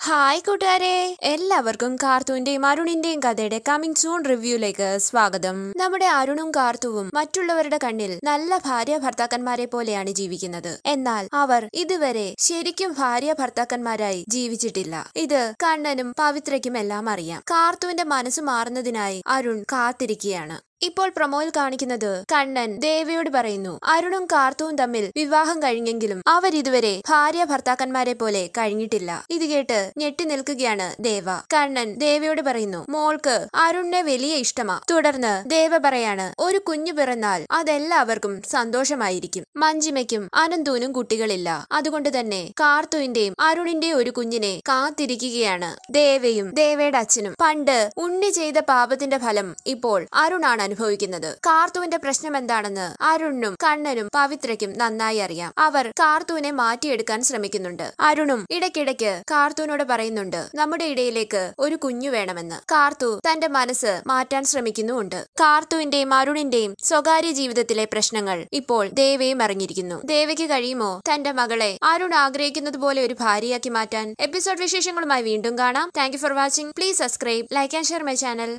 hi കൂട്ടുകാരെ എല്ലാവർക്കും കാർത്തുവിന്റെയും അരുണിന്റെയും കഥയുടെ കമ്മിങ് സൂൺ റിവ്യൂയിലേക്ക് സ്വാഗതം നമ്മുടെ അരുണും കാർത്തുവും മറ്റുള്ളവരുടെ കണ്ണിൽ നല്ല ഭാര്യ ഭർത്താക്കന്മാരെ പോലെയാണ് ജീവിക്കുന്നത് എന്നാൽ അവർ ഇതുവരെ ശരിക്കും ഭാര്യ ഭർത്താക്കന്മാരായി ജീവിച്ചിട്ടില്ല ഇത് കണ്ണനും പവിത്രയ്ക്കും എല്ലാം അറിയാം കാർത്തുവിന്റെ മനസ്സ് മാറുന്നതിനായി അരുൺ കാത്തിരിക്കുകയാണ് ഇപ്പോൾ പ്രൊമോയിൽ കാണിക്കുന്നത് കണ്ണൻ ദേവയോട് പറയുന്നു അരുണും കാർത്തുവും തമ്മിൽ വിവാഹം കഴിഞ്ഞെങ്കിലും അവരിതുവരെ ഭാര്യ ഭർത്താക്കന്മാരെ പോലെ കഴിഞ്ഞിട്ടില്ല ഇത് കേട്ട് ഞെട്ടി നിൽക്കുകയാണ് ദേവ കണ്ണൻ ദേവയോട് പറയുന്നു മോൾക്ക് അരുണിനെ വലിയ ഇഷ്ടമാ തുടർന്ന് ദേവ പറയാണ് ഒരു കുഞ്ഞു പിറന്നാൽ അതെല്ലാവർക്കും സന്തോഷമായിരിക്കും മഞ്ജിമയ്ക്കും അനന്തൂനും കുട്ടികളില്ല അതുകൊണ്ട് തന്നെ കാർത്തുവിന്റെയും അരുണിന്റെയും ഒരു കുഞ്ഞിനെ കാത്തിരിക്കുകയാണ് ദേവയും ദേവയുടെ അച്ഛനും പണ്ട് ഉണ്ണി ചെയ്ത പാപത്തിന്റെ ഫലം ഇപ്പോൾ അരുണാണ് അനുഭവിക്കുന്നത് കാർത്തുവിന്റെ പ്രശ്നം എന്താണെന്ന് അരുണിനും കണ്ണനും പവിത്രയ്ക്കും നന്നായി അറിയാം അവർ കാർത്തുവിനെ മാറ്റിയെടുക്കാൻ ശ്രമിക്കുന്നുണ്ട് അരുണും ഇടയ്ക്കിടയ്ക്ക് കാർത്തുവിനോട് പറയുന്നുണ്ട് നമ്മുടെ ഇടയിലേക്ക് ഒരു കുഞ്ഞു വേണമെന്ന് കാർത്തു തന്റെ മനസ്സ് മാറ്റാൻ ശ്രമിക്കുന്നുമുണ്ട് കാർത്തുവിന്റെയും അരുണിന്റെയും സ്വകാര്യ ജീവിതത്തിലെ പ്രശ്നങ്ങൾ ഇപ്പോൾ ദേവയും അറിഞ്ഞിരിക്കുന്നു ദേവയ്ക്ക് കഴിയുമോ തന്റെ മകളെ അരുൺ ആഗ്രഹിക്കുന്നത് പോലെ ഒരു ഭാര്യയാക്കി മാറ്റാൻ എപ്പിസോഡ് വിശേഷങ്ങളുമായി വീണ്ടും കാണാം thank for watching please subscribe like and share my channel